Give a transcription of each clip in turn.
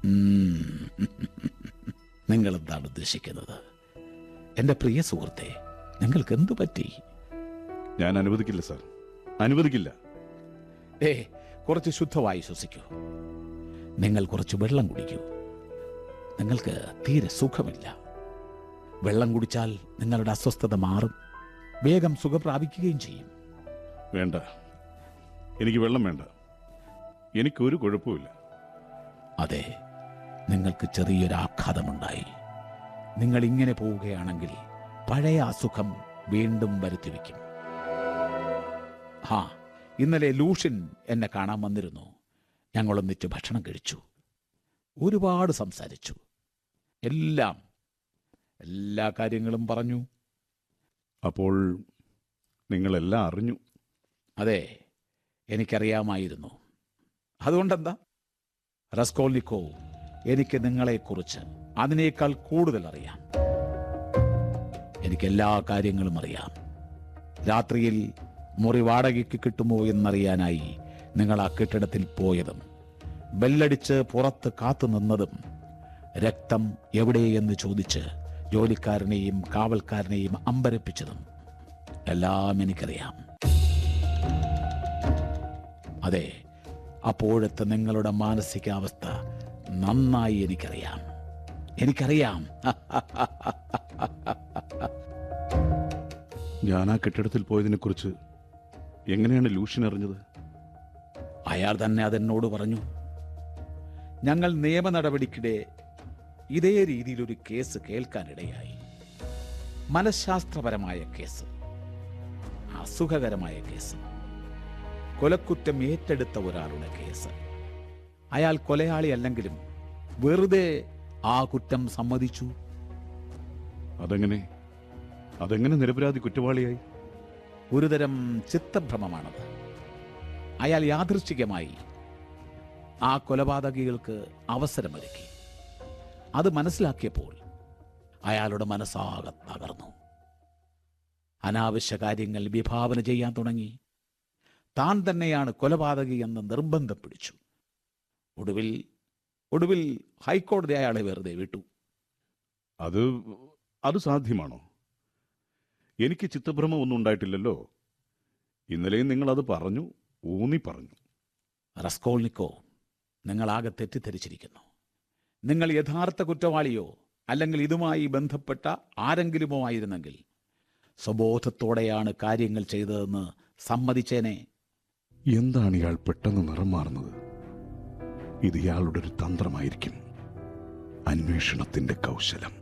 ഉം. നിങ്ങൾ എന്താണ് ഉദ്ദേശിക്കുന്നത് എൻ്റെ പ്രിയ സുഹൃത്തെ നിങ്ങൾക്ക് എന്തു പറ്റി ഞാൻ അനുവദിക്കില്ല സാർ അനുവദിക്കില്ല ഏ കുറച്ച് ശുദ്ധമായി ശ്വസിക്കൂ നിങ്ങൾ കുറച്ച് വെള്ളം കുടിക്കൂ നിങ്ങൾക്ക് തീരെ സുഖമില്ല വെള്ളം കുടിച്ചാൽ നിങ്ങളുടെ അസ്വസ്ഥത മാറും വേഗം സുഖം പ്രാപിക്കുകയും ചെയ്യും വേണ്ട എനിക്ക് വെള്ളം വേണ്ട എനിക്കൊരു കുഴപ്പമില്ല അതെ നിങ്ങൾക്ക് ചെറിയൊരു ആഘാതമുണ്ടായി നിങ്ങൾ ഇങ്ങനെ പോവുകയാണെങ്കിൽ പഴയ അസുഖം വീണ്ടും വരുത്തിവെക്കും ഹാ ഇന്നലെ ലൂഷ്യൻ എന്നെ കാണാൻ വന്നിരുന്നു ഞങ്ങൾ ഒന്നിച്ച് ഭക്ഷണം കഴിച്ചു ഒരുപാട് സംസാരിച്ചു എല്ലാം എല്ലാ കാര്യങ്ങളും പറഞ്ഞു അപ്പോൾ നിങ്ങളെല്ലാം അറിഞ്ഞു അതെ എനിക്കറിയാമായിരുന്നു അതുകൊണ്ടെന്താ റസ്കോൾനിക്കോ എനിക്ക് നിങ്ങളെക്കുറിച്ച് അതിനേക്കാൾ കൂടുതൽ അറിയാം എനിക്ക് എല്ലാ കാര്യങ്ങളും അറിയാം രാത്രിയിൽ മുറി വാടകയ്ക്ക് കിട്ടുമോ എന്നറിയാനായി നിങ്ങൾ ആ കെട്ടിടത്തിൽ പോയതും ബെല്ലടിച്ച് പുറത്ത് കാത്തു നിന്നതും രക്തം എവിടെയെന്ന് ചോദിച്ച് ജോലിക്കാരനെയും കാവൽക്കാരനെയും അമ്പരപ്പിച്ചതും എല്ലാം എനിക്കറിയാം അതെ അപ്പോഴത്തെ നിങ്ങളുടെ മാനസികാവസ്ഥ നന്നായി എനിക്കറിയാം എനിക്കറിയാം ഞാൻ ആ കെട്ടിടത്തിൽ പോയതിനെക്കുറിച്ച് എങ്ങനെയാണ് ലൂഷ്യൻ അറിഞ്ഞത് അയാൾ തന്നെ അതെന്നോട് പറഞ്ഞു ഞങ്ങൾ നിയമ നടപടിക്കിടെ ഇതേ രീതിയിൽ ഒരു കേസ് കേൾക്കാനിടയായി മനഃശാസ്ത്രപരമായ കേസ് അസുഖകരമായ കേസ് കൊലക്കുറ്റം ഏറ്റെടുത്ത ഒരാളുടെ കേസ് അയാൾ കൊലയാളി അല്ലെങ്കിലും വെറുതെ ആ കുറ്റം സമ്മതിച്ചു അതെങ്ങനെ അതെങ്ങനെ നിരപരാധി കുറ്റവാളിയായി ഒരുതരം ചിത്തഭ്രമമാണത് അയാൾ യാദൃശ്ചികമായി ആ കൊലപാതകികൾക്ക് അവസരമൊരുക്കി അത് മനസ്സിലാക്കിയപ്പോൾ അയാളുടെ മനസ്സാകെ തകർന്നു അനാവശ്യ കാര്യങ്ങൾ വിഭാവന ചെയ്യാൻ തുടങ്ങി താൻ തന്നെയാണ് കൊലപാതകി എന്ന് നിർബന്ധം പിടിച്ചു ഒടുവിൽ ഒടുവിൽ ഹൈക്കോടതി അയാളെ വെറുതെ വിട്ടു അത് അത് സാധ്യമാണോ എനിക്ക് ചിത്തഭ്രമം ഒന്നും ഉണ്ടായിട്ടില്ലല്ലോ ഇന്നലെയും നിങ്ങൾ അത് പറഞ്ഞു ഊന്നി പറഞ്ഞു റസ്കോൾനിക്കോ നിങ്ങളാകെ തെറ്റിദ്ധരിച്ചിരിക്കുന്നു നിങ്ങൾ യഥാർത്ഥ കുറ്റവാളിയോ അല്ലെങ്കിൽ ഇതുമായി ബന്ധപ്പെട്ട ആരെങ്കിലുമോ ആയിരുന്നെങ്കിൽ സ്വബോധത്തോടെയാണ് കാര്യങ്ങൾ ചെയ്തതെന്ന് സമ്മതിച്ചേനെ എന്താണ് ഇയാൾ പെട്ടെന്ന് നിറം മാറുന്നത് ഇത് ഇയാളുടെ ഒരു തന്ത്രമായിരിക്കും അന്വേഷണത്തിന്റെ കൗശലം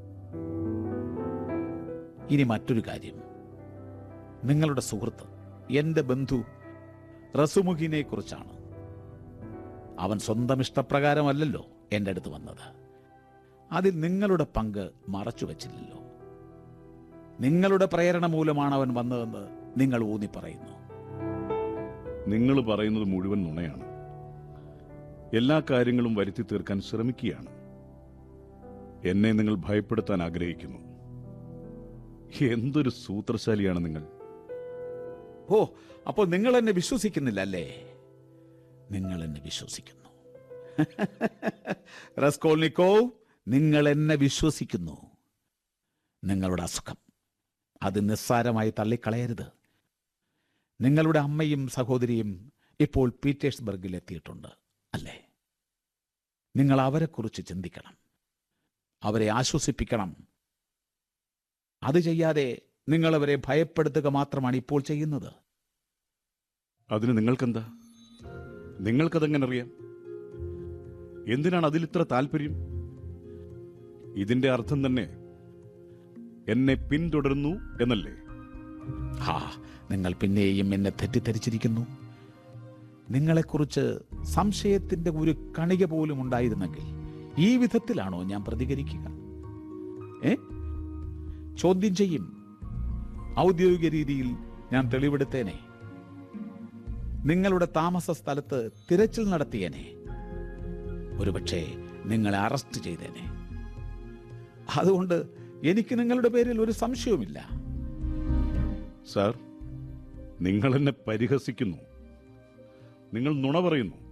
ഇനി മറ്റൊരു കാര്യം നിങ്ങളുടെ സുഹൃത്ത് എന്റെ ബന്ധു റസുമുഖിനെ കുറിച്ചാണ് അവൻ സ്വന്തം ഇഷ്ടപ്രകാരമല്ലല്ലോ എൻ്റെ അടുത്ത് വന്നത് അതിൽ നിങ്ങളുടെ പങ്ക് മറച്ചു വച്ചില്ലല്ലോ നിങ്ങളുടെ പ്രേരണ മൂലമാണ് അവൻ വന്നതെന്ന് നിങ്ങൾ ഊന്നി പറയുന്നു നിങ്ങൾ പറയുന്നത് മുഴുവൻ നുണയാണ് എല്ലാ കാര്യങ്ങളും വരുത്തി തീർക്കാൻ ശ്രമിക്കുകയാണ് എന്നെ നിങ്ങൾ ഭയപ്പെടുത്താൻ ആഗ്രഹിക്കുന്നു എന്തൊരു സൂത്രശാലിയാണ് നിങ്ങൾ ഓ അപ്പോൾ നിങ്ങൾ എന്നെ വിശ്വസിക്കുന്നില്ല അല്ലേ നിങ്ങൾ എന്നെ വിശ്വസിക്കുന്നു റസ്കോൾനിക്കോ നിങ്ങൾ എന്നെ വിശ്വസിക്കുന്നു നിങ്ങളുടെ അസുഖം അത് നിസ്സാരമായി തള്ളിക്കളയരുത് നിങ്ങളുടെ അമ്മയും സഹോദരിയും ഇപ്പോൾ പീറ്റേഴ്സ്ബർഗിൽ എത്തിയിട്ടുണ്ട് അല്ലേ നിങ്ങൾ അവരെക്കുറിച്ച് ചിന്തിക്കണം അവരെ ആശ്വസിപ്പിക്കണം അത് ചെയ്യാതെ നിങ്ങൾ അവരെ ഭയപ്പെടുത്തുക മാത്രമാണ് ഇപ്പോൾ ചെയ്യുന്നത് അതിന് നിങ്ങൾക്കെന്താ നിങ്ങൾക്കതെങ്ങനെ അറിയാം എന്തിനാണ് അതിലിത്ര താല്പര്യം ഇതിന്റെ അർത്ഥം തന്നെ എന്നെ പിന്തുടരുന്നു എന്നല്ലേ ഹാ നിങ്ങൾ പിന്നെയും എന്നെ തെറ്റിദ്ധരിച്ചിരിക്കുന്നു നിങ്ങളെക്കുറിച്ച് സംശയത്തിന്റെ ഒരു കണിക പോലും ഉണ്ടായിരുന്നെങ്കിൽ ഈ വിധത്തിലാണോ ഞാൻ പ്രതികരിക്കുക ഏ ചോദ്യം ചെയ്യും ഔദ്യോഗിക രീതിയിൽ ഞാൻ തെളിവെടുത്തേനെ നിങ്ങളുടെ താമസ സ്ഥലത്ത് തിരച്ചിൽ നടത്തിയേനെ ഒരുപക്ഷെ നിങ്ങളെ അറസ്റ്റ് ചെയ്തേനെ അതുകൊണ്ട് എനിക്ക് നിങ്ങളുടെ പേരിൽ ഒരു സംശയവുമില്ല സാർ നിങ്ങൾ എന്നെ പരിഹസിക്കുന്നു നിങ്ങൾ നുണ പറയുന്നു